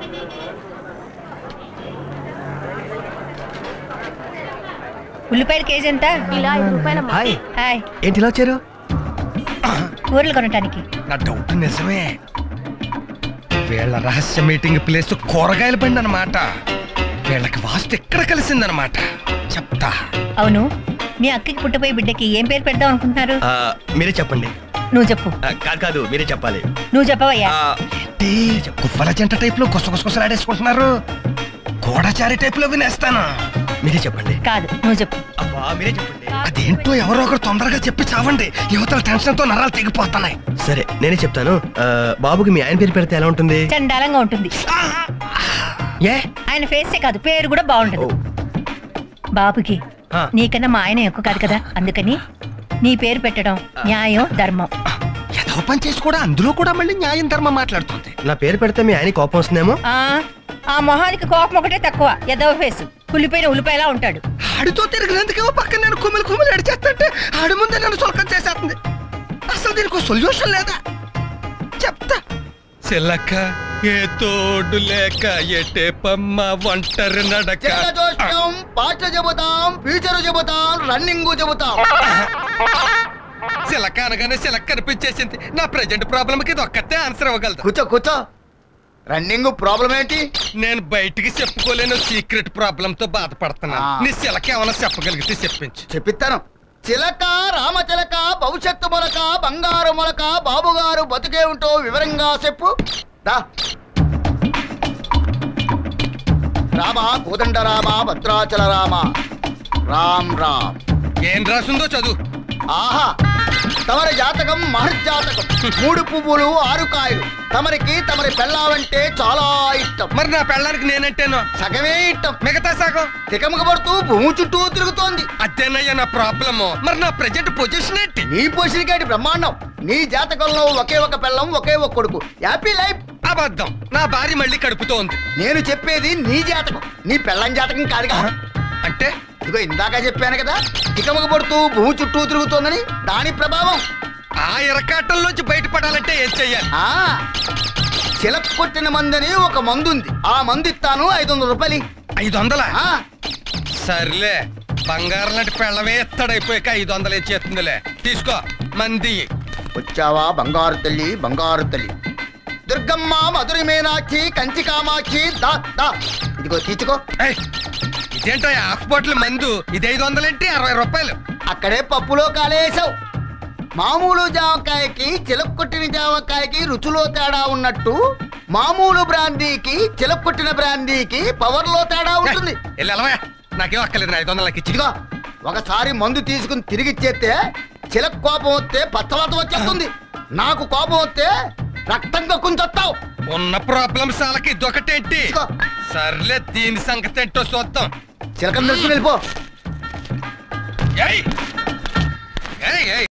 ఉల్లిపాయల కేజీ ఎంత ఇలా ఐదు రూపాయలమ్మా హాయ్ హాయ్ ఏంటి ఇలా వచ్చారు కూరలు కొనటానికి నా డౌట్ నిజమే వీళ్ళ రహస్య మీటింగ్ ప్లేస్ కూరగాయల బండి అన్నమాట వీళ్ళకి వాస్తు ఎక్కడ కలిసిందన్నమాట చెప్తా అవును మీ అక్కకి పుట్టపోయి బిడ్డకి ఏం పేరు పెడదాం అనుకుంటున్నారు ఆ, మీరే చెప్పండి నువ్వు చెప్పు ఆ, కాదు కాదు మీరే చెప్పాలి నువ్వు చెప్పవయ్యా ఆ, ఏంటి గువ్వల జంట టైప్ లో గుసగుసలాడేసుకుంటున్నారు గూఢచారి టైప్ లో వినేస్తాను మీరే చెప్పండి కాదు నువ్వు చెప్పు అబ్బా మీరే చెప్పండి అదేంటో ఎవరో ఒకరు తొందరగా చెప్పి చావండి యువతల టెన్షన్ తో నరాలు తెగిపోతున్నాయి సరే నేనే చెప్తాను ఆ, బాబుకి మీ ఆయన పేరు పెడితే ఎలా ఉంటుంది చండాలంగా ఉంటుంది ఏ ఆయన ఫేసే కాదు పేరు కూడా బాగుండదు ఓ, బాబుకి ఆ. నీకన్నా మా ఆయన ఎక్కువ కాదు కదా అందుకని నీ పేరు పెట్టడం న్యాయం ధర్మం ఏదో పని చేసి కూడా అందులో కూడా మళ్ళీ న్యాయం ధర్మం మాట్లాడుతుంది నా పేరు పెడితే మీ ఆయన కోపం వస్తుందేమో ఆ ఆ మొహానికి కోపం ఒకటే తక్కువ ఎదవ ఫేసు కుళ్ళిపోయిన ఉల్లిపాయలా ఉంటాడు ఆడితో తిరిగినందుకేమో పక్కన నేను కుమిలి కుమిలి అడిచేస్తుంటే ఆడి ముందే నన్ను సొలకం చేసేస్తుంది అసలు దీనికి సొల్యూషన్ లేదా చెప్తా చెల్లక్క ఏ తోడు లేక ఎటే పమ్మ ఒంటరి నడక చూస్తాం పాట చెబుతాం ఫ్యూచర్ చెబుతాం రన్నింగ్ చెబుతాం చిలక అనగానే చిలక కనిపించేసింది నా ప్రజెంట్ ప్రాబ్లం కి ఇది ఒక్కతే ఆన్సర్ ఇవ్వగలదు కూర్చో కూర్చో రన్నింగ్ ప్రాబ్లం ఏంటి నేను బయటికి చెప్పుకోలేను సీక్రెట్ ప్రాబ్లం తో బాధపడుతున్నాను ఆ. నీ చిలక ఏమైనా చెప్పగలిగితే చెప్పించు చెప్పిస్తాను చిలక రామచిలక భవిష్యత్తు మొలక బంగారు మొలక బాబుగారు బతుకే ఉంటో వివరంగా చెప్పు దా రామ కోదండ రామ భద్రాచల రామ రామ్ రామ్ ఏం రాసిందో చదువు ఆహా తమరి జాతకం మహర్జాతకం మూడు పువ్వులు ఆరు కాయలు తమరికి తమరి పెళ్ళావంటే చాలా ఇష్టం మరి నా పెళ్ళానికి నేనంటేనో సగమే ఇష్టం మిగతా సగం తికమక పడుతూ భూమి చుట్టూ తిరుగుతోంది అదేనయ్యా నా ప్రాబ్లము మరి నా ప్రజెంట్ పొజిషన్ ఏంటి నీ పొసిరికాటి బ్రహ్మాండం నీ జాతకంలో ఒకే ఒక పెళ్ళం ఒకే ఒక కొడుకు హ్యాపీ లైఫ్ అబద్ధం నా భార్య మళ్ళీ కడుపుతోంది నేను చెప్పేది నీ జాతకం నీ పెళ్ళం జాతకం కాదుగా అంటే ఇదిగో ఇందాక చెప్పాను కదా తికమక పడుతూ భూమి చుట్టూ తిరుగుతోందని దాని ప్రభావం ఆ ఇరకాటంలోంచి బయటపడాలంటే ఏం చెయ్యాలి ఆ చిలక కొట్టిన మందని ఒక మందు ఉంది ఆ మందు ఇస్తాను ఐదు వందల రూపాయలు ఐదు వందల ఆ, సర్లే బంగారం లాంటి పెళ్ళమే ఎత్తడైపోయాక ఐదు వందలు ఇచ్చేస్తుందిలే తీసుకో మంది వచ్చావా బంగారు తల్లి బంగారు తల్లి దుర్గమ్మ మధురి మీనాక్షి కంచి కామాక్షి దా దా ఇదిగో తీసుకో ఏయ్, ఇదేంటో ఈ హాఫ్ బాటిల్ మందు ఇది ఐదు వందలేంటి అరవై రూపాయలు అక్కడే పప్పులో కాలేసావు మామూలు జామకాయకి చిలక కొట్టిన జామకాయకి రుచిలో తేడా ఉన్నట్టు మామూలు బ్రాందీకి చిలక కొట్టిన బ్రాందీకి పవర్ లో తేడా ఉంటుంది ఏయ్, వెళ్ళి వెళ్ళవయ్యా. నాకేం అక్కర్లేదు నా ఐదు వందలకి ఇచ్చి ఇదిగో ఒకసారి మందు తీసుకుని తిరిగి ఇచ్చేస్తే చిలక కోపం వస్తే పచ్చవాత వచ్చేస్తుంది నాకు కోపం వస్తే రక్తంగా కుంచొస్తావు ఉన్న ప్రాబ్లమ్స్ వాళ్ళకి ఇదొకటేంటి ఇదిగో. సర్లే దీని సంగతి ఏంటో చూద్దాం చిలకని తెలుసుకుని వెళ్ళిపో ఏయ్ ఏయ్ ఏయ్